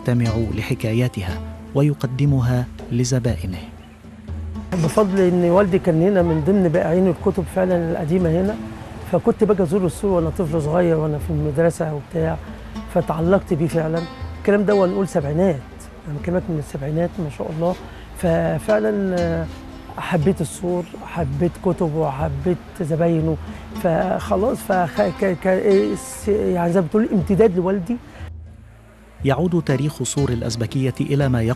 يستمع لحكاياتها ويقدمها لزبائنه بفضل ان والدي كان هنا من ضمن بائعين الكتب فعلا القديمه هنا فكنت باجي ازور السور وانا طفل صغير وانا في المدرسه وبتاع فتعلقت بيه فعلا الكلام ده نقول سبعينات انا بكلمك من السبعينات ما شاء الله ففعلا آه، حبيت السور حبيت كتبه وحبيت زباينه فخلاص فخ... ك... ك... إيه، س- يعني زي ما بتقول امتداد لوالدي يعود تاريخ سور الأزبكية إلى ما